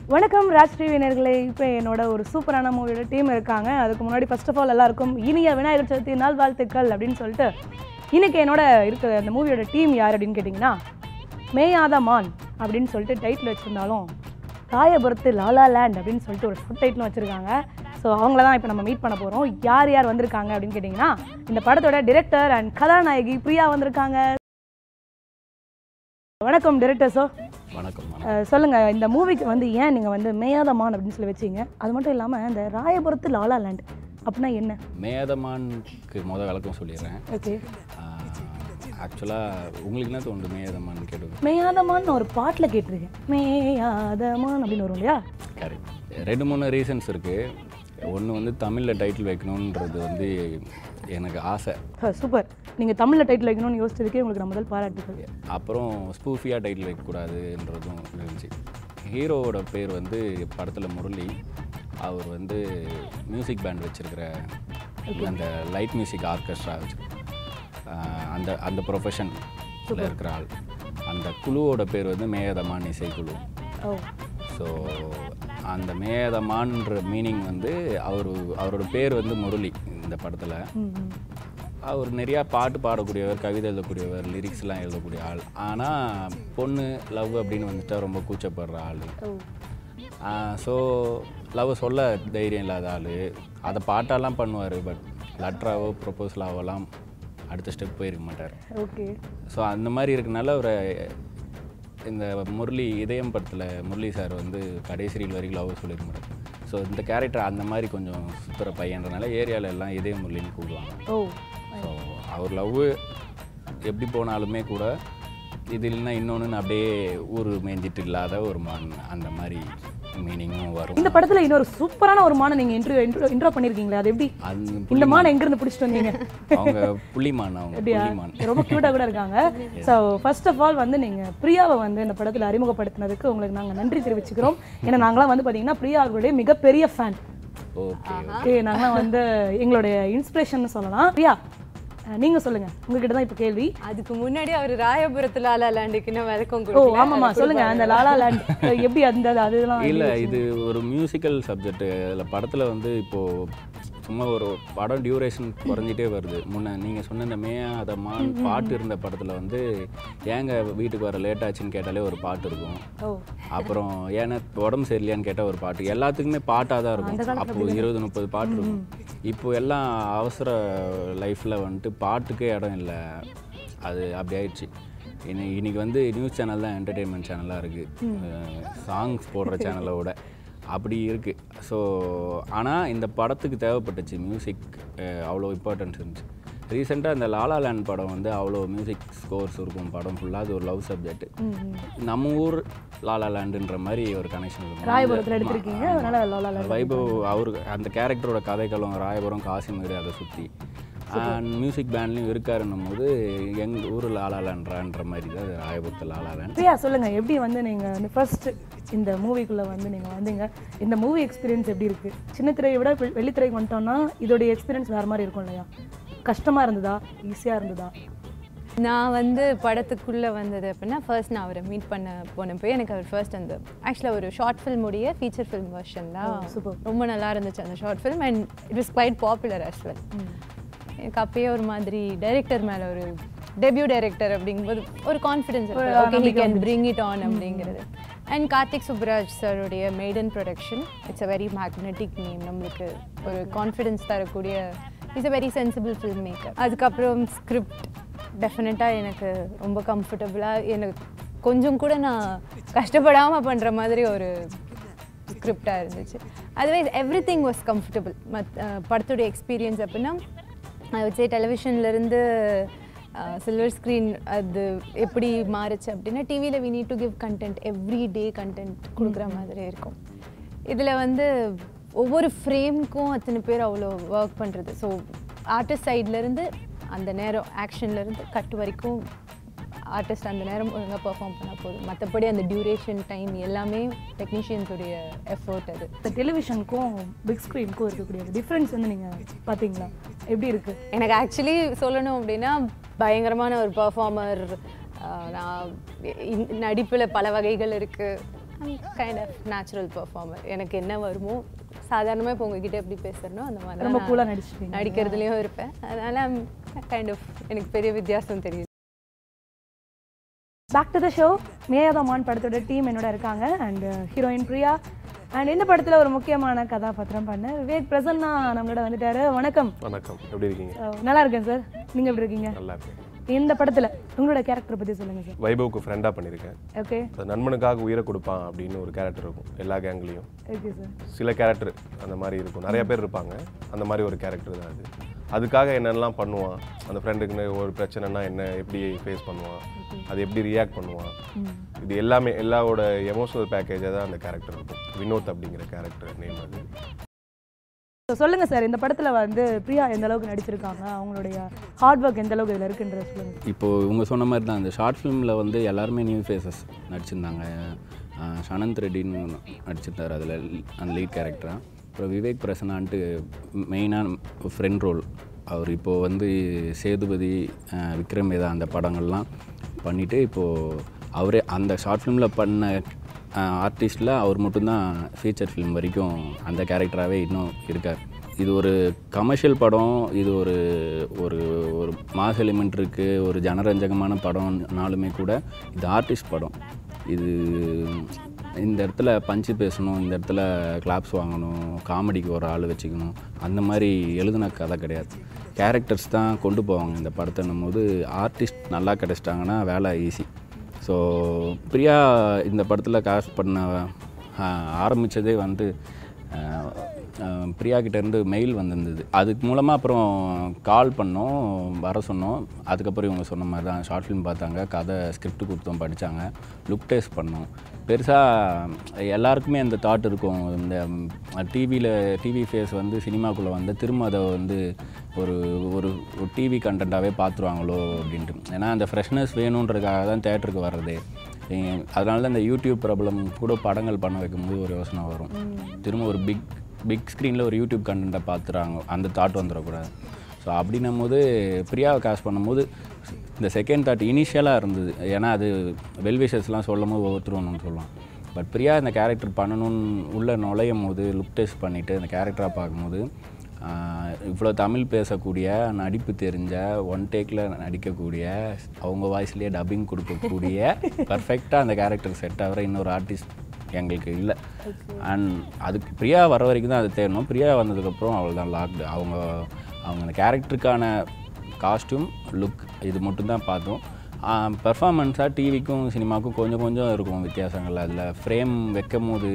வணக்கம் ராஜ் டிவினர்களே இப்போ என்னோட ஒரு சூப்பரான மூவியோட டீம் இருக்காங்க அதுக்கு முன்னாடி ஃபர்ஸ்ட் ஆஃப் ஆல் எல்லாருக்கும் இனிய விநாயகர் சதுர்த்தி நாள் வாழ்த்துக்கள் அப்படின்னு சொல்லிட்டு இன்னைக்கு என்னோட இருக்கிற அந்த மூவியோட டீம் யார் அப்படின்னு கேட்டிங்கன்னா மேயாத மான் அப்படின்னு சொல்லிட்டு டைட்டில் வச்சுருந்தாலும் ராயபுரத்து லாலா லேண்ட் அப்படின்னு சொல்லிட்டு ஒரு சப் டைட்டிலும் வச்சுருக்காங்க ஸோ அவங்கள தான் இப்போ நம்ம மீட் பண்ண போகிறோம் யார் யார் வந்திருக்காங்க அப்படின்னு கேட்டிங்கன்னா இந்த படத்தோட டிரெக்டர் அண்ட் கதாநாயகி பிரியா வந்திருக்காங்க வணக்கம் டிரெக்டர் சார் வணக்கம் வணக்கம் அஹ் சொல்லுங்க இந்த மூவிக்கு வந்து ஏன் நீங்க வந்து மேயாதமான் அப்படின்னு சொல்லி வச்சீங்க அது மட்டும் இல்லாம இந்த ராயபுரத்து லாலா லேண்ட் அப்படின்னா என்ன மேதமானுக்கு முத விளக்கம் சொல்லிடுறேன் ஓகே ஆக்சுவலாக உங்களுக்கு என்ன தோணுது மேதமான்னு கேட்டு மேயாதமான் ஒரு பாட்டில் கேட்டிருக்கேன் மேயாதமான் அப்படின்னு வரும் இல்லையா கரெக்ட் ரெண்டு மூணு ரீசன்ஸ் இருக்குது ஒன்று வந்து தமிழில் டைட்டில் வைக்கணுன்றது வந்து எனக்கு ஆசை சூப்பர் நீங்க தமிழ்ல டைட்டில் வைக்கணும்னு யோசிச்சதுக்கே உங்களுக்கு நான் முதல் பாராட்டுகள் அப்புறம் ஸ்பூஃபியாக டைட்டில் வைக்கக்கூடாதுன்றதும் இருந்துச்சு ஹீரோவோட பேர் வந்து படத்தில் முரளி அவர் வந்து மியூசிக் பேண்ட் வச்சுருக்கிற அந்த லைட் மியூசிக் ஆர்கெஸ்ட்ரா வச்சு அந்த அந்த ப்ரொஃபஷனில் இருக்கிற ஆள் அந்த குழுவோட பேர் வந்து மேயதமான் இசைக்குழு ஓ ஸோ அந்த மேயதமான்ற மீனிங் வந்து அவர் அவரோட பேர் வந்து முரளி இந்த படத்தில் ம், ம். அவர் நிறையா பாட்டு பாடக்கூடியவர் கவிதை எழுதக்கூடியவர் லிரிக்ஸ்லாம் எழுதக்கூடிய ஆள் ஆனால் பொண்ணு லவ் அப்படின்னு வந்துட்டா ரொம்ப கூச்சப்படுற ஆள் ஓ ஸோ லவ் சொல்ல தைரியம் இல்லாத ஆள் அதை பாட்டாலாம் பண்ணுவார் பட் லெட்டராவோ ப்ரொப்போசலாவோலாம் அடுத்த ஸ்டெப் போயிருக்க மாட்டார் ஓகே ஸோ அந்த மாதிரி இருக்கனால ஒரு இந்த முரளி இதயம் படத்தில் முரளி சார் வந்து கடைசி ரீல் வரைக்கும் லவ் சொல்லியிருக்க மாட்டார் ஸோ இந்த கேரக்டர் அந்த மாதிரி கொஞ்சம் சுத்துற பையன்றனால ஏரியாவில் எல்லாம் இதய முரளின்னு கூப்பிடுவாங்க ஓ ஸோ அவர் லவ் எப்படி போனாலுமே கூட இது இல்லைன்னா இன்னொன்று அப்படியே ஊர் மேய்ஞ்சிட்டு இல்லாத ஒரு மான் அந்த மாதிரி மீனிங்கும் வரும் இந்த படத்துல இன்னொரு சூப்பரான ஒரு மானை நீங்க இன்ட்ரோ இன்ட்ரோ இன்ட்ரோ பண்ணிருக்கீங்களா அது எப்படி அந்த இந்த மானை எங்க இருந்து பிடிச்சிட்டு வந்தீங்க அவங்க புள்ளிமான் அவங்க அப்படியா புள்ளிமான் ரொம்ப க்யூட்டாக கூட இருக்காங்க ஸோ ஃபர்ஸ்ட் ஆஃப் ஆல் வந்து நீங்கள் பிரியாவை வந்து இந்த படத்தில் அறிமுகப்படுத்தினதுக்கு உங்களுக்கு நாங்கள் நன்றி தெரிவிச்சுக்கிறோம் ஏன்னா நாங்களாம் வந்து பார்த்தீங்கன்னா பிரியா அவர்களுடைய மிகப்பெரிய ஃபேன் ஓகே ஓகே நாங்களாம் வந்து எங்களுடைய இன்ஸ்பிரேஷன் சொல்லலாம் பிரியா அஹ், நீங்க சொல்லுங்க உங்ககிட்ட தான் இப்போ கேள்வி அதுக்கு முன்னாடி அவர் ராயபுரத்து லாலா லேண்டுக்கு இன்னும் விளக்கம் ஓ கொடுக்கல ஆமாம்மா சொல்லுங்க அந்த லாலா லேண்ட் எப்படி அந்த அதெல்லாம் இல்லை இது ஒரு மியூசிக்கல் சப்ஜெக்ட் அதில் படத்தில் வந்து இப்போது சும்மா ஒரு படம் டியூரேஷன் குறைஞ்சிட்டே வருது முன்ன நீங்கள் சொன்ன இந்த மேயாத மான் பாட்டு இருந்த படத்தில் வந்து ஏங்க வீட்டுக்கு வர லேட் ஆச்சுன்னு கேட்டாலே ஒரு பாட்டு இருக்கும் ஓ அப்புறம் ஏன்னா உடம்பு சரியில்லையான்னு கேட்டால் ஒரு பாட்டு எல்லாத்துக்குமே பாட்டாக தான் இருக்கும் அப்போது இருபது முப்பது பாட்டு இருக்கும் இப்போ எல்லாம் அவசர லைஃப்பில் வந்துட்டு பாட்டுக்கே இடம் இல்லை அது அப்படி ஆயிடுச்சு இன்னைக்கு இன்னைக்கு வந்து நியூஸ் சேனல் தான் என்டர்டெயின்மெண்ட் சேனலாக இருக்குது சாங்ஸ் போடுற சேனலை விட அப்படி இருக்குது ஸோ ஆனால் இந்த படத்துக்கு தேவைப்பட்டுச்சு மியூசிக் அவ்வளோ இம்பார்ட்டன்ஸ் இருந்துச்சு ரீசெண்டாக இந்த லாலா லேண்ட் படம் வந்து அவ்வளோ மியூசிக் ஸ்கோர்ஸ் இருக்கும் படம் ஃபுல்லாக அது ஒரு லவ் சப்ஜெக்ட் நம்ம ஊர் லாலா லேண்டுன்ற மாதிரி ஒரு கனெக்ஷன் இருக்கும் ராயபுரத்தில் எடுத்திருக்கீங்க அதனால லாலா லேண்ட் வைபவ் அவருக்கு அந்த கேரக்டரோட கதைகளும் ராயபுரம் காசிமீர் அதை சுற்றி அண்ட் மியூசிக் பேண்ட்லையும் இருக்காருன்னும் போது எங்கள் ஊர் லாலாலான்றான்ற மாதிரி தான் அது ராயபுரத்து லாலாலான் பிரியா சொல்லுங்க எப்படி வந்து நீங்க வந்து ஃபர்ஸ்ட் இந்த மூவிக்குள்ள வந்து நீங்க வந்தீங்க இந்த மூவி எக்ஸ்பீரியன்ஸ் எப்படி இருக்கு சின்ன திரையை விட வெ- வெள்ளித்திரைக்கு வந்துட்டோம்னா இதோடைய எக்ஸ்பீரியன்ஸ் வேற மாதிரி இருக்கும் இல்லையா கஷ்டமா இருந்ததா ஈஸியா இருந்ததா நான் வந்து படத்துக்குள்ளே வந்தது அப்படின்னா ஃபர்ஸ்ட் நான் அவரை மீட் பண்ண போனப்போ எனக்கு அவர் ஃபர்ஸ்ட் அந்த ஆக்சுவலாக ஒரு ஷார்ட் ஃபில்முடைய ஃபீச்சர் ஃபில்ம் வெர்ஷன் தான் super. ரொம்ப நல்லா இருந்துச்சு அந்த short film and it was quite popular as well எனக்கு அப்பயே ஒரு மாதிரி டைரக்டர் மேலே ஒரு டெபியூ டைரக்டர் அப்படிங்கும்போது ஒரு கான்ஃபிடன்ஸ் இருக்கு okay he can bring it on அப்படிங்கிறது அண்ட் கார்த்திக் சுப்ராஜ் சாருடைய maiden production it's a very magnetic name நம்மளுக்கு ஒரு கான்ஃபிடன்ஸ் தரக்கூடிய is a very sensible film maker அதுக்கப்புறம் ஸ்கிரிப்ட் டெஃபினட்டாக எனக்கு ரொம்ப கம்ஃபர்டபுளாக எனக்கு கொஞ்சம் கூட நான் கஷ்டப்படாமல் பண்ணுற மாதிரி ஒரு ஸ்கிரிப்டாக இருந்துச்சு otherwise everything was comfortable மத் அஹ் படத்துடைய எக்ஸ்பீரியன்ஸ் அப்படின்னா வச்சே டெலிவிஷன்லேருந்து சில்வர் ஸ்க்ரீன் அது எப்படி மாறுச்சு அப்படின்னா டிவியில் we need to give content every day content கொடுக்குற மாதிரி இருக்கும் இதில் வந்து ஒவ்வொரு ஃப்ரேம்க்கும் அத்தனை பேர் அவ்வளோ ஒர்க் பண்ணுறது ஸோ ஆர்டிஸ்ட் சைட்லேருந்து அந்த நேரம் ஆக்ஷன்லேருந்து கட் வரைக்கும் ஆர்டிஸ்ட் அந்த நேரம் ஒழுங்காக பெர்ஃபார்ம் பண்ணால் போதும் மற்றபடி அந்த டியூரேஷன் டைம் எல்லாமே டெக்னீஷியன்ஸுடைய எஃபோர்ட் அது இந்த டெலிவிஷனுக்கும் பிக் ஸ்க்ரீனுக்கும் இருக்கக்கூடிய டிஃப்ரென்ஸ் வந்து நீங்க பாத்தீங்களா எப்படி இருக்கு எனக்கு ஆக்சுவலி சொல்லணும் அப்படின்னா பயங்கரமான ஒரு பர்ஃபார்மர் நான் நடிப்பில் பல வகைகள் இருக்குது கைண்ட் ஆஃப் நேச்சுரல் பெர்ஃபார்மர் எனக்கு என்ன வருமோ சாதாரணமாக இப்போ உங்ககிட்ட எப்படி பேசுறனோ அந்த மாதிரி ரொம்ப தான் cool ஆ நான் நடிச்சிருப்பீங்க. நடிக்கிறதுலையும் இருப்பேன் அதனால கைண்ட் ஆஃப் எனக்கு பெரிய வித்தியாசம் தெரியுது back to the show Meyaadhamaan படத்தோட டீம் என்னோட இருக்காங்க அண்ட் ஹீரோயின் பிரியா அண்ட் இந்த படத்தில் ஒரு முக்கியமான கதாபாத்திரம் பண்ண விவேக் பிரசன்னா நம்மளோட வந்துட்டாரு வணக்கம் வணக்கம் எப்படி இருக்கீங்க அஹ், நல்லா இருக்கேன் சார் நீங்கள் எப்படி இருக்கீங்க நல்லா இருக்கேன் இந்த படத்தில் உங்களோட கேரக்டர் பற்றி சொல்லுங்கள் சார் வைபவுக்கு ஃப்ரெண்டாக பண்ணியிருக்கேன் ஓகே அது நண்பனுக்காக உயிரை கொடுப்பான் அப்படின்னு ஒரு கேரக்டர் இருக்கும் எல்லா கேங்லேயும் ஓகே சார் சில கேரக்டர் அந்த மாதிரி இருக்கும் நிறைய பேர் இருப்பாங்க அந்த மாதிரி ஒரு கேரக்டர் தான் அது அதுக்காக என்னென்னலாம் பண்ணுவான் அந்த ஃப்ரெண்டுக்குன்னு ஒரு பிரச்சனைனா என்ன எப்படி ஃபேஸ் பண்ணுவான் அது எப்படி ரியாக்ட் பண்ணுவான் இது எல்லாமே எல்லாவோட எமோஷனல் பேக்கேஜாக தான் அந்த கேரக்டர் இருக்கும் வினோத் அப்படிங்கிற கேரக்டர் நேம் அது ஸோ சொல்லுங்கள் சார் இந்த படத்தில் வந்து பிரியா எந்த அளவுக்கு நடிச்சிருக்காங்க அவங்களுடைய ஹார்ட் ஒர்க் எந்த அளவுக்கு இதில் இருக்குன்றத சொல்லுங்கள் இப்போது இவங்க சொன்ன மாதிரி தான் அந்த ஷார்ட் ஃபிலிமில் வந்து எல்லாருமே நியூ ஃபேஸஸ் நடிச்சிருந்தாங்க ஆஹ் சனந்த் ரெட்டின்னு நடிச்சிருந்தார் அதில் அந்த லீட் கேரக்டராக அப்புறம் விவேக் பிரசன்னான்ட்டு மெயினான ஃப்ரெண்ட் ரோல் அவர் இப்போது வந்து சேதுபதி ஆஹ் விக்ரம் வேதா அந்த படங்கள்லாம் பண்ணிவிட்டு இப்போது அவரே அந்த ஷார்ட் ஃபிலிமில் பண்ண ஆர்டிஸ்டில் அவர் மட்டும்தான் ஃபீச்சர் ஃபிலிம் வரைக்கும் அந்த கேரக்டராகவே இன்னும் இருக்கார் இது ஒரு கமர்ஷியல் படம் இது ஒரு ஒரு ஒரு மாஸ் எலிமெண்ட் இருக்குது ஒரு ஜனரஞ்சகமான படம்னாலுமே கூட இது ஆர்டிஸ்ட் படம் இது இந்த இடத்துல பஞ்சு பேசணும் இந்த இடத்துல கிளாப்ஸ் வாங்கணும் காமெடிக்கு ஒரு ஆள் வச்சுக்கணும் அந்த மாதிரி எழுதின கதை கிடையாது கேரக்டர்ஸ் தான் கொண்டு போவாங்க இந்த படத்தைன்னும் போது ஆர்டிஸ்ட் நல்லா கிடச்சிட்டாங்கன்னா வேலை ஈஸி ஸோ பிரியா இந்த படத்தில் காஸ்ட் பண்ண ஆரம்பித்ததே வந்து ஆஹ், ஆஹ், பிரியா கிட்டேருந்து மெயில் வந்திருந்தது அதுக்கு மூலமாக அப்புறம் கால் பண்ணோம் வர சொன்னோம் அதுக்கப்புறம் இவங்க சொன்ன மாதிரி தான் ஷார்ட் ஃபிலிம் பார்த்தாங்க கதை ஸ்கிரிப்ட் கொடுத்தோம் படித்தாங்க லுக் டேஸ்ட் பண்ணோம் பெருசாக எல்லாருக்குமே அந்த தாட் இருக்கும் இந்த டிவியில் டிவி ஃபேஸ் வந்து சினிமாக்குள்ளே வந்து திரும்ப அதை வந்து ஒரு ஒரு ஒரு டிவி கண்டென்ட்டாகவே பார்த்துருவாங்களோ அப்படின்ட்டு ஏன்னா அந்த ஃப்ரெஷ்னஸ் வேணுன்றதுக்காக தான் தேட்டருக்கு வர்றது ஏ- அதனால தான் இந்த யூடியூப் ப்ராப்ளம் கூட படங்கள் பண்ண வைக்கும்போது ஒரு யோசனை வரும் திரும்ப ஒரு பிக் பிக் ஸ்க்ரீனில் ஒரு யூடியூப் கண்டென்ட்டை பார்த்துறாங்க அந்த தாட் வந்துடக்கூடாது ஸோ அப்படின்னும் போது பிரியாவை காசு பண்ணும்போது இந்த செகண்ட் தாட் இனிஷியலாக இருந்தது ஏன்னா அது வெல்விஷஸ்லாம் சொல்லும் போது ஒவ்வொருத்தரும் ஒன்று சொல்லலாம் பட் பிரியா இந்த கேரக்டர் பண்ணணும்னு உள்ளே நுழையும் போது லுக் டெஸ்ட் பண்ணிவிட்டு அந்த கேரக்டராக பார்க்கும்போது ஆஹ், இவ்வளோ தமிழ் பேசக்கூடிய நடிப்பு தெரிஞ்ச ஒன் டேக்கில் நடிக்கக்கூடிய அவங்க வாய்ஸ்லேயே டப்பிங் கொடுக்கக்கூடிய பர்ஃபெக்டாக அந்த கேரக்டர் செட் ஆகிற இன்னொரு ஆர்டிஸ்ட் எங்களுக்கு இல்லை அண்ட் அதுக்கு பிரியா வர வரைக்கும் தான் அது தேடணும் பிரியா வந்ததுக்கப்புறம் அவள் தான் லாக்டு அவங்க அவங்க அந்த கேரக்டருக்கான காஸ்டியூம் லுக் இது மட்டும்தான் பார்த்தோம் பெர்ஃபார்மன்ஸாக டிவிக்கும் சினிமாவுக்கும் கொஞ்சம் கொஞ்சம் இருக்கும் வித்தியாசங்கள் அதில் ஃப்ரேம் வைக்கும் போது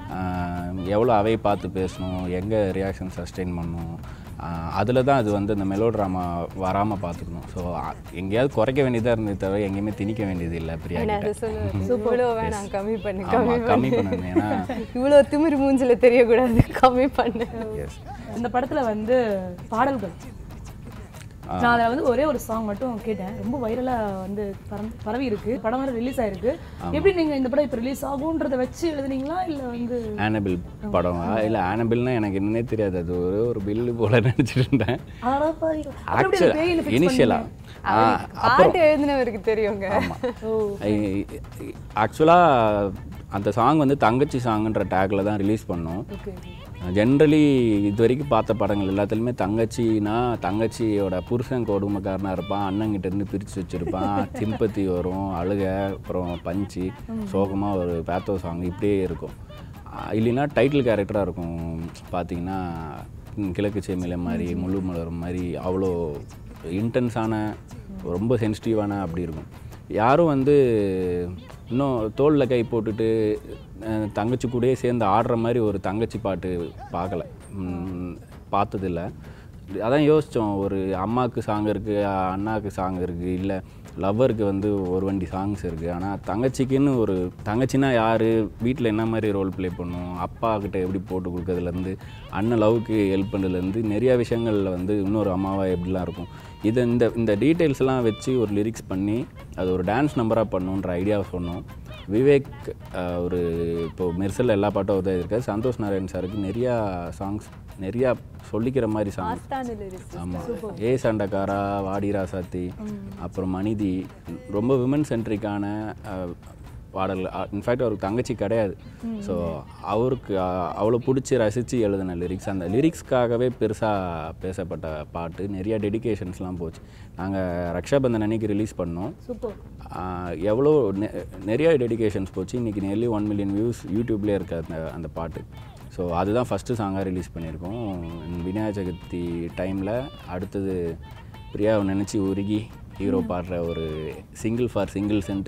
எவ்வளோ அவை பார்த்து பேசணும் எங்கே ரியாக்ஷன் சஸ்டெயின் பண்ணணும் அதில் தான் அது வந்து இந்த மெலோ ட்ராமா வராமல் பார்த்துக்கணும் ஸோ எங்கேயாவது குறைக்க வேண்டியதாக இருந்தது தவிர எங்கேயுமே திணிக்க வேண்டியது இல்லை பிரியா நான் அதை கிட்ட சொல்லுவேன் இவ்வளோ வேணாம் கம்மி பண்ணு ஆமா, கம்மி கம்மி பண்ணு பண்ணணும் ஏன்னா இவ்வளோ திமிரு மூஞ்சில தெரியக்கூடாது கம்மி பண்ணு எஸ் இந்த படத்தில் வந்து பாடல்கள் நான் அதில் வந்து ஒரே ஒரு சாங் மட்டும் கேட்டேன் ரொம்ப வைரலாக வந்து பரந்- பரவி இருக்கு படம் வர ரிலீஸ் ஆயிருக்கு எப்படி நீங்கள் இந்த படம் இப்போ ரிலீஸ் ஆகுன்றதை வச்சு எழுதுனீங்களா இல்லை வந்து ஆனபிள் படமா இல்லை ஆனபிள்னா எனக்கு என்னன்னே தெரியாது அது ஒரு ஒரு பில்லு போல நினச்சிட்டு இருந்தேன் அடடா பாவி. அப்புறம் எப்படி அது பேயின்னு ஆக்சுவலாக fix இனிஷியலாக பாட்டு எழுதினவருக்கு தெரியுங்க ஆக்சுவலாக அந்த சாங் வந்து தங்கச்சி சாங்குன்ற டேக்கில் தான் ரிலீஸ் பண்ணோம் ஓகே ஜென்ரலி இது வரைக்கும் பார்த்த படங்கள் எல்லாத்துலேயுமே தங்கச்சினா தங்கச்சியோட புருஷன் கொடுமைக்காரனாக இருப்பான் அண்ணங்கிட்ட இருந்து பிரித்து வச்சுருப்பான் சிம்பத்தி வரும் அழுக அப்புறம் பஞ்சு சோகமாக ஒரு பேத்தோ சாங் இப்படியே இருக்கும் ஆஹ் இல்லைன்னா டைட்டில் கேரக்டராக இருக்கும் பார்த்தீங்கன்னா ம், கிழக்கு சேமிலை மாதிரி முழு மலர் மாதிரி அவ்வளோ இன்டென்ஸான ரொம்ப சென்சிட்டிவான அப்படி இருக்கும் யாரும் வந்து இன்னும் தோளில் கை போட்டுட்டு அஹ், தங்கச்சி கூடயே சேர்ந்து ஆடுற மாதிரி ஒரு தங்கச்சி பாட்டு பார்க்கல ம், பார்த்ததில்ல அதான் யோசித்தோம் ஒரு அம்மாவுக்கு சாங் இருக்குது அண்ணாவுக்கு சாங் இருக்குது இல்லை லவ்வருக்கு வந்து ஒரு வண்டி சாங்ஸ் இருக்குது ஆனால் தங்கச்சிக்குன்னு ஒரு தங்கச்சின்னா யார் வீட்டில் என்ன மாதிரி ரோல் ப்ளே பண்ணும் அப்பா கிட்ட எப்படி போட்டு கொடுக்கறதுலேருந்து அண்ணன் லவ்க்கு ஹெல்ப் பண்ணதுலேருந்து நிறையா விஷயங்களில் வந்து இன்னொரு அம்மாவாக எப்படிலாம் இருக்கும் இதை இந்த இந்த டீட்டெயில்ஸ்லாம் வச்சு ஒரு லிரிக்ஸ் பண்ணி அது ஒரு டான்ஸ் நம்பராக பண்ணுன்ற ஐடியாவை சொன்னோம் விவேக் அஹ், ஒரு இப்போ மெர்சல் எல்லா பாட்டும் உதவி இருக்காது சந்தோஷ் நாராயண் சாருக்கு நிறையா சாங்ஸ் நிறையா சொல்லிக்கிற மாதிரி சாங்ஸ் ஆஸ்தான lyrics. ஆமாம் ஏ சண்டைக்காரா வாடி ராசாத்தி அப்புறம் மனிதி ரொம்ப விமன் சென்ட்ரிக்கான பாடல் இன்ஃபேக்ட் அவருக்கு தங்கச்சி கிடையாது ஸோ அவருக்கு அஹ், அவ்வளோ பிடிச்சி ரசித்து எழுதின லிரிக்ஸ் அந்த லிரிக்ஸ்க்காகவே பெருசாக பேசப்பட்ட பாட்டு நிறைய டெடிகேஷன்ஸ்லாம் போச்சு நாங்கள் ரக்ஷாபந்தன் அன்னைக்கு ரிலீஸ் பண்ணோம் சூப்பர் ஆஹ் எவ்வளோ நெ- நிறைய டெடிகேஷன்ஸ் போச்சு இன்றைக்கி நியர்லி ஒன் மில்லியன் வியூஸ் யூடியூப்லேயே இருக்குது அந்த அந்த பாட்டு ஸோ அதுதான் ஃபஸ்ட்டு சாங்காக ரிலீஸ் பண்ணியிருக்கோம் விநாயகர் சதுர்த்தி டைமில் அடுத்தது பிரியாவை நினச்சி உருகி ஹீரோ பாடுற ஒரு சிங்கிள் ஃபார் சிங்கிள்ஸ்ன்ட்டு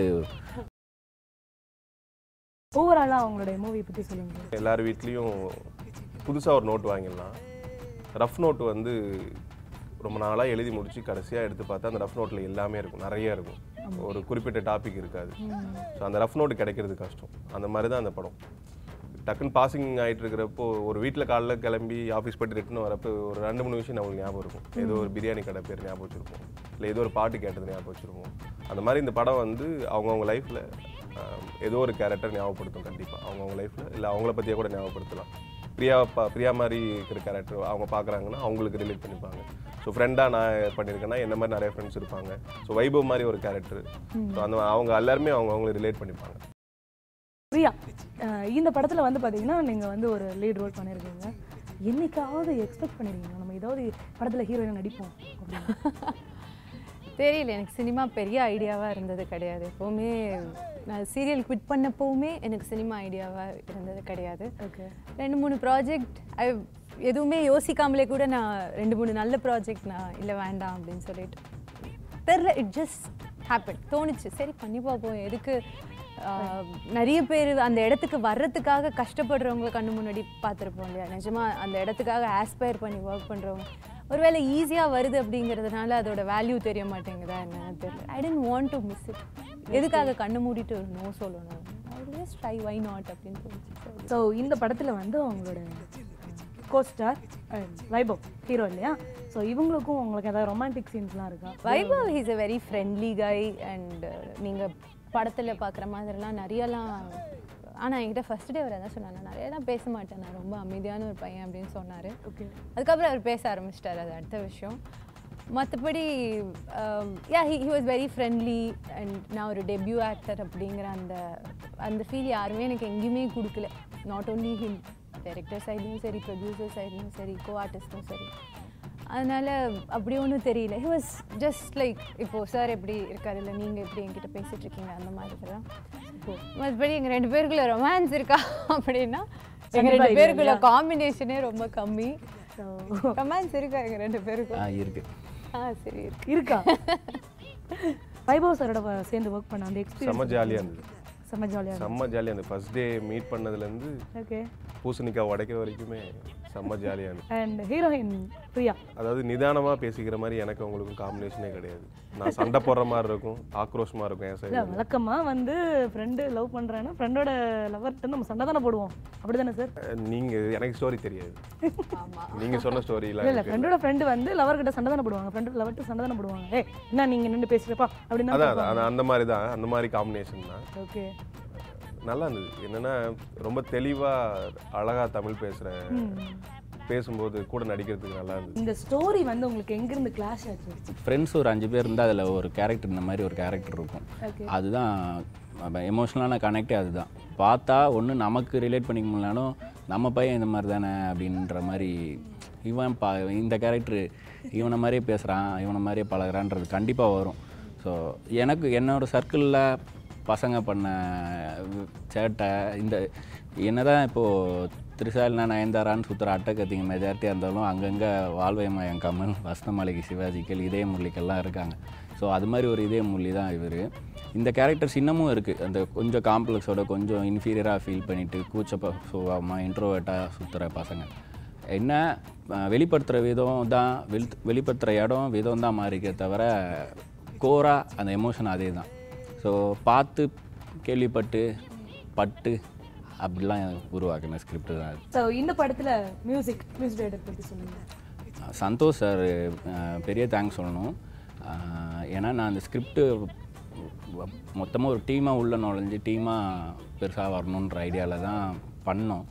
ஓவராலாக அவங்களுடைய மூவி பற்றி சொல்லுங்க எல்லார் வீட்லேயும் புதுசாக ஒரு நோட் வாங்கிடலாம் ரஃப் நோட் வந்து ரொம்ப நாளாக எழுதி முடிச்சு கடைசியாக எடுத்து பார்த்தா அந்த ரஃப் நோட்டில் எல்லாமே இருக்கும் நிறைய இருக்கும் ஒரு குறிப்பிட்ட டாபிக் இருக்காது ஸோ அந்த ரஃப் நோட் கிடைக்கிறது கஷ்டம் அந்த மாதிரி தான் அந்த படம் டக்குன்னு பாசிங் ஆகிட்டு இருக்கிறப்போ ஒரு வீட்டில் காலைல கிளம்பி ஆஃபீஸ் போயிட்டு ரிட்டன் வரப்போ ஒரு ரெண்டு மூணு விஷயம் நம்மளுக்கு ஞாபகம் இருக்கும் ஏதோ ஒரு பிரியாணி கடை பேர் ஞாபகம் வச்சுருப்போம் இல்லை ஏதோ ஒரு பாட்டு கேட்டது ஞாபகம் வச்சுருப்போம் அந்த மாதிரி இந்த படம் வந்து அவங்கவுங்க லைஃப்பில் ஏதோ ஒரு கேரக்டர் ஞாபகப்படுத்தும் கண்டிப்பாக அவங்கவுங்க லைஃப்பில் இல்லை அவங்கள பற்றியே கூட ஞாபகப்படுத்தலாம் பிரியா பா பிரியா மாதிரி இருக்கிற கேரக்டர் அவங்க பார்க்குறாங்கன்னா அவங்களுக்கு ரிலேட் பண்ணிப்பாங்க ஸோ ஃப்ரெண்டாக நான் பண்ணியிருக்கேன்னா என்ன மாதிரி நிறைய ஃப்ரெண்ட்ஸ் இருப்பாங்க ஸோ வைபவ் மாதிரி ஒரு கேரக்டர் ஸோ அந்த அவங்க எல்லாருமே அவங்க அவங்கள ரிலேட் பண்ணிப்பாங்க பிரியா அஹ் இந்த படத்தில் வந்து பார்த்தீங்கன்னா நீங்கள் வந்து ஒரு லீட் ரோல் பண்ணியிருக்கீங்க என்னைக்காவது எக்ஸ்பெக்ட் பண்ணிருக்கீங்க நம்ம ஏதாவது படத்தில் ஹீரோயின் நடிப்போம் அப்படின்னு. தெரியல எனக்கு சினிமா பெரிய ஐடியாவாக இருந்தது கிடையாது எப்போவுமே நான் சீரியல் குவிட் பண்ணப்போவுமே எனக்கு சினிமா ஐடியாவாக இருந்தது கிடையாது ஓகே ரெண்டு மூணு ப்ராஜெக்ட் எதுவுமே யோசிக்காமலே கூட நான் ரெண்டு மூணு நல்ல ப்ராஜெக்ட் நான் இல்லை வேண்டாம் அப்படின்னு சொல்லிட்டு தெரில இட் ஜஸ்ட் ஹேப்பன் தோணுச்சு சரி பண்ணி பார்ப்போம் எதுக்கு ஆஹ், நிறைய பேர் அந்த இடத்துக்கு வர்றதுக்காக கஷ்டப்படுறவங்கள கண்ணு முன்னாடி பார்த்துருப்போம் இல்லையா நிஜமா அந்த இடத்துக்காக ஆஸ்பயர் பண்ணி ஒர்க் பண்ணுறவங்க ஒருவேளை ஈஸியாக வருது அப்படிங்கிறதுனால அதோட வேல்யூ தெரிய மாட்டேங்குதா என்னன்னு தெரியல I didn't want to miss it எதுக்காக கண்ணு மூடிட்டு ஒரு நோ சொல்லணும் ஜஸ்ட் ட்ரை வை நாட் அப்படின்னு தோணுச்சு ஸோ இந்த படத்தில் வந்து அவங்களோட கோஸ்டார் வைபவ் ஹீரோ இல்லையா ஸோ இவங்களுக்கும் உங்களுக்கு ஏதாவது ரொமான்டிக் சீன்ஸ்லாம் இருக்கா Vaibhav is a very friendly guy and நீங்கள் படத்தில் பார்க்குற மாதிரிலாம் நிறையலாம் ஆனால் என்கிட்ட ஃபர்ஸ்ட் டே அவர் அதான் சொன்னாங்க நிறையலாம் பேச மாட்டேன் நான் ரொம்ப அமைதியான ஒரு பையன் அப்படின்னு சொன்னார் ஓகே அதுக்கப்புறம் அவர் பேச ஆரம்பிச்சிட்டார் அது அடுத்த விஷயம் மற்றபடி yeah he he was very friendly and நான் ஒரு டெபியூ ஆக்டர் அப்படிங்கிற அந்த அந்த ஃபீல் யாருமே எனக்கு எங்கேயுமே கொடுக்கல நாட் ஓன்லி ஹிம் டைரக்டர் சைட்லையும் சரி ப்ரொடியூசர் சைட்லையும் சரி கோ ஆர்டிஸ்டும் சரி அதனால் அப்படி ஒன்றும் தெரியல ஹி வாஸ் ஜஸ்ட் லைக் இப்போது சார் எப்படி இருக்காரு இல்லை நீங்கள் எப்படி என்கிட்ட பேசிட்டு இருக்கீங்க அந்த மாதிரி இதெல்லாம் மற்றபடி எங்கள் ரெண்டு பேருக்குள்ள ரொமான்ஸ் இருக்கா அப்படின்னா எங்கள் ரெண்டு இல்லை பேருக்குள்ள காம்பினேஷனே ரொம்ப கம்மி ஸோ ரொமான்ஸ் இருக்கா எங்கள் ரெண்டு பேருக்கும் இருக்குது ஆ சரி இருக்கு இருக்கா வைபவ் சாரோட வ- சேர்ந்து ஒர்க் பண்ண அந்த செம்ம எக்ஸ்பீரியன்ஸ் ஜாலியாக இருந்தது செம்ம ஜாலியாக செம்ம ஜாலியாக இருந்தது ஃபர்ஸ்ட் டே மீட் பண்ணதுலேருந்து ஓகே பூசணிக்காய் உடைக்கிற வரைக்குமே செம்ம ஜாலியாக இருந்தது அண்ட் ஹீரோயின் பிரியா அதாவது நிதானமாக பேசிக்கிற மாதிரி எனக்கு அவங்களுக்கும் காம்பினேஷனே கிடையாது நான் சண்டை போடுற மாதிரி இருக்கும் ஆக்ரோஷமாக இருக்கும் என் இல்லை சைடு வழக்கமாக வந்து ஃப்ரெண்டு லவ் பண்ணுறேன்னா ஃப்ரெண்டோட லவர்கிட்ட நம்ம சண்டை தானே போடுவோம் அப்படி தானே சார் நீங்கள் எனக்கு ஸ்டோரி தெரியாது நீங்கள் சொன்ன ஸ்டோரிலாம் இல்லை இல்லை ஃப்ரெண்டோட ஃப்ரெண்டு வந்து லவர்கிட்ட சண்டை தானே போடுவாங்க ஃப்ரெண்டு லவர்கிட்ட சண்டை தானே போடுவாங்க ஏ என்ன நீங்கள் நின்று பேசுகிறப்பா அப்படின்னு அதான் அதான், அதான் அந்த மாதிரி தான் அந்த மாதிரி காம்பினேஷன் தான் ஓகே நல்லா இருந்தது என்னன்னா ரொம்ப தெளிவாக அழகாக தமிழ் பேசுகிறேன் பேசும்போது கூட நடிக்கிறதுக்கு நல்லா இருந்தது இந்த ஸ்டோரி வந்து உங்களுக்கு எங்கேருந்து கிளாஷ் ஆச்சு ஃப்ரெண்ட்ஸ் ஒரு அஞ்சு பேர் இருந்தால் அதில் ஒரு கேரக்டர் இந்த மாதிரி ஒரு கேரக்டர் இருக்கும் ஓகே அதுதான் எமோஷ்னலான கனெக்டே அதுதான் பார்த்தா ஒன்று நமக்கு ரிலேட் பண்ணிக்க முடியலனாலும் நம்ம பையன் இந்த மாதிரி தானே அப்படின்ற மாதிரி இவன் பா இந்த கேரக்டர் இவனை மாதிரியே பேசுகிறான் இவனை மாதிரியே பழகுறான்றது கண்டிப்பாக வரும் ஸோ எனக்கு என்னோட சர்க்கிளில் பசங்க பண்ண சேட்டை இந்த என்னதான் இப்போது திரிசாலினா நயன்தாரான்னு சுற்றுற அட்டக்கத்திங்க மெஜாரிட்டியாக இருந்தாலும் அங்கங்கே வாழ்வயமயம் கமல் வசந்தமாளிகை சிவாஜிக்கள் இதய முரளிக்கெல்லாம் இருக்காங்க ஸோ அது மாதிரி ஒரு இதய முரளி தான் இவர் இந்த கேரக்டர்ஸ் இன்னமும் இருக்குது அந்த கொஞ்சம் காம்ப்ளெக்ஸோட கொஞ்சம் இன்ஃபீரியராக ஃபீல் பண்ணிவிட்டு கூச்சப்ப சுவாமா இன்ட்ரோவேட்டாக சுற்றுற பசங்க என்ன வெளிப்படுத்துகிற விதம் தான் வெளி வெளிப்படுத்துகிற இடம் விதம் தான் மாறிக்கே தவிர கோராக அந்த எமோஷன் அதே தான் ஸோ பார்த்து கேள்விப்பட்டு பட்டு அப்படிலாம் உருவாக்கின ஸ்கிரிப்ட் தான் அது ஸோ இந்த படத்தில் மியூசிக் மியூசிக் டைரக்டர் பற்றி சொல்லுங்கள் சந்தோஷ் சார் பெரிய தேங்க்ஸ் சொல்லணும் அஹ், ஏன்னா நான் அந்த ஸ்கிரிப்டு மொத்தமாக ஒரு டீமாக உள்ள நுழைஞ்சு டீமாக பெருசாக வரணுன்ற ஐடியாவில் தான் பண்ணோம்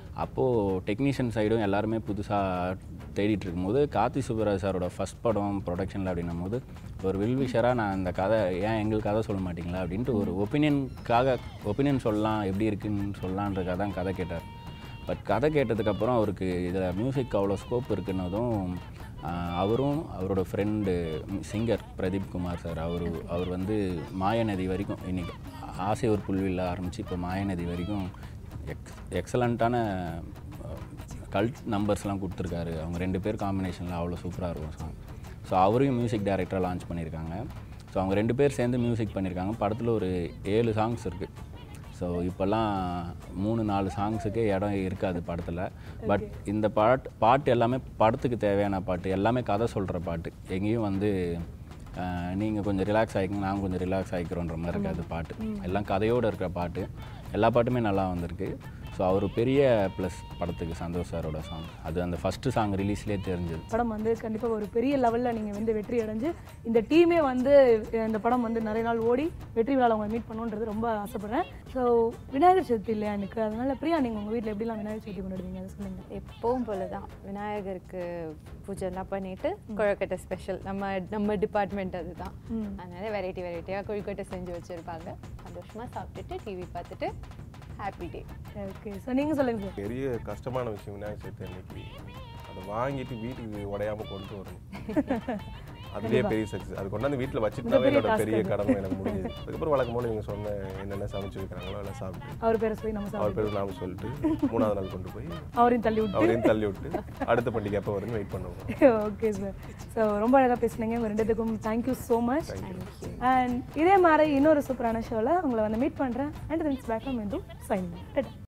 அப்போது டெக்னீஷியன் சைடும் எல்லாருமே புதுசாக தேடிட்டு இருக்கும்போது கார்த்தி சுப்பராஜ் சாரோட ஃபஸ்ட் படம் ப்ரொடக்ஷனில் அப்படின்னும் போது ஒரு வில்விஷராக நான் இந்த கதை ஏன் எங்களுக்கு கதை சொல்ல மாட்டீங்களா அப்படின்ட்டு ஒரு ஒப்பீனியனுக்காக ஒப்பீனியன் சொல்லலாம் எப்படி இருக்குன்னு சொல்லலான்றக்காக தான் கதை கேட்டார் பட் கதை கேட்டதுக்கப்புறம் அவருக்கு இதில் மியூசிக் அவ்வளோ ஸ்கோப் இருக்குன்னதும் ஆஹ், அவரும் அவரோட friend singer Pradeep Kumar sir அவர் அவர் வந்து மாயநதி வரைக்கும் இன்னைக்கு ஆசை ஒரு புல்வில்ல ஆரம்பித்து இப்போ மாயநதி வரைக்கும் எக்ஸ் எக்ஸலண்ட்டான கல்ட் நம்பர்ஸ்லாம் கொடுத்துருக்காரு அவங்க ரெண்டு பேர் காம்பினேஷனில் அவ்வளோ சூப்பராக இருக்கும் சாங் ஸோ அவரையும் மியூசிக் டைரக்டராக லான்ச் பண்ணியிருக்காங்க ஸோ அவங்க ரெண்டு பேர் சேர்ந்து மியூசிக் பண்ணியிருக்காங்க படத்தில் ஒரு ஏழு சாங்ஸ் இருக்குது ஸோ இப்போல்லாம் மூணு நாலு சாங்ஸுக்கே இடம் இருக்காது படத்தில் பட் இந்த பாட்டு பாட்டு எல்லாமே படத்துக்கு தேவையான பாட்டு எல்லாமே கதை சொல்கிற பாட்டு எங்கேயும் வந்து நீங்கள் கொஞ்சம் ரிலாக்ஸ் ஆகிக்கங்க நாங்கள் கொஞ்சம் ரிலாக்ஸ் ஆகிக்கிறோன்ற மாதிரி இருக்காது பாட்டு எல்லாம் கதையோடு இருக்கிற பாட்டு எல்லா பாட்டுமே நல்லா வந்திருக்கு ஸோ அவர் பெரிய ப்ளஸ் படத்துக்கு சந்தோஷ் சாரோட சாங் அது அந்த ஃபஸ்ட்டு சாங் ரிலீஸ்லேயே தெரிஞ்சது படம் வந்து கண்டிப்பாக ஒரு பெரிய லெவலில் நீங்கள் வந்து வெற்றி அடைஞ்சு இந்த டீமே வந்து அஹ், இந்த படம் வந்து நிறைய நாள் ஓடி வெற்றி விழாவில் உங்களை மீட் பண்ணணுன்றது ரொம்ப ஆசைப்பட்றேன் ஸோ விநாயகர் சதுர்த்தி இல்லையா எனக்கு அதனால பிரியா நீங்கள் உங்கள் வீட்டில் எப்படிலாம் விநாயகர் சதுர்த்தி கொண்டாடுவீங்க அதை சொல்லுங்கள் எப்பவும் போல தான் விநாயகருக்கு பூஜை எல்லாம் பண்ணிட்டு கொழுக்கட்டை ஸ்பெஷல் நம்ம நம்ம டிபார்ட்மெண்ட் அதுதான் அதனால வெரைட்டி வெரைட்டியாக கொழுக்கட்டை செஞ்சு வச்சிருப்பாங்க சந்தோஷமா சாப்பிட்டுட்டு டிவி பார்த்துட்டு ஹாப்பி டே ஓகே ஸோ நீங்கள் சொல்லுங்கள் சார் பெரிய கஷ்டமான விஷயம் விநாயகர் சதுர்த்தி அன்னைக்கு அதை வாங்கிட்டு வீட்டுக்கு உடையாம கொண்டு வரணும் அதுலயே பெரிய சக்ஸஸ் அது கொண்டாந்து வீட்டில் வச்சுட்டாவே என்னோட பெரிய கடமை எனக்கு முடிஞ்சது அதுக்கப்புறம் வழக்கம் போல இவங்க சொன்ன என்னென்ன சமைச்சு வைக்கிறாங்களோ எல்லாம் சாப்பிட்டு அவர் பேரை சொல்லி நம்ம அவர் சாப்பிட்டு பேர் நாம சொல்லிட்டு மூணாவது நாள் கொண்டு போய் அவரையும் தள்ளி விட்டு அவரையும் தள்ளி விட்டு அடுத்த பண்டிகை எப்போ வரும்னு வெயிட் பண்ணுவோம் ஓகே சார் ஸோ ரொம்ப அழகாக பேசுனீங்க உங்கள் ரெண்டுத்துக்கும் தேங்க்யூ ஸோ மச் அண்ட் இதே மாதிரி இன்னொரு சூப்பரான ஷோவில் உங்களை வந்து மீட் பண்ணுறேன் அண்ட் தென்ஸ் பேக் மீண்டும் சைன்